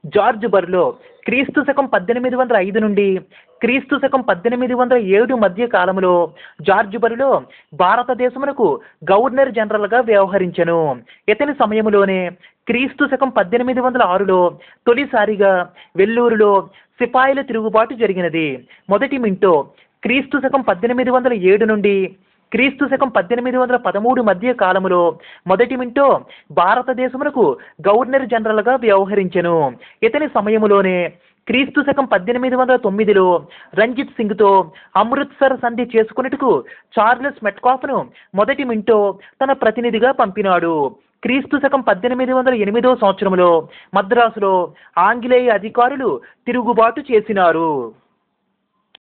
George బర్లో క్రీస్తు శకం పద్దెనిమిది వందల ఐదు నుండి క్రీస్తు శకం పద్దెనిమిది వందల ఏడు మధ్య కాలంలో జార్జ్ బరిలో భారతదేశమునకు గవర్నర్ జనరల్గా వ్యవహరించెను ఇతని సమయంలోనే క్రీస్తు శకం పద్దెనిమిది వందల ఆరులో తొలిసారిగా వెల్లూరులో సిపాయిల తిరుగుబాటు జరిగినది మొదటి మింటో క్రీస్తు శకం పద్దెనిమిది వందల ఏడు నుండి క్రీస్తు శకం పద్దెనిమిది వందల పదమూడు మధ్య కాలములో మొదటి మింటో భారతదేశమునకు గవర్నర్ జనరల్గా వ్యవహరించెను ఇతని సమయములోనే క్రీస్తు శకం పద్దెనిమిది వందల తొమ్మిదిలో రంజిత్ సింగ్తో అమృత్సర్ సంధి చేసుకున్నట్టుకు చార్లెస్ మెట్కాఫ్ను మొదటి మింటో తన ప్రతినిధిగా పంపినాడు క్రీస్తు శకం పద్దెనిమిది వందల ఎనిమిదో సంవత్సరంలో మద్రాసులో ఆంగ్లేయ అధికారులు తిరుగుబాటు చేసినారు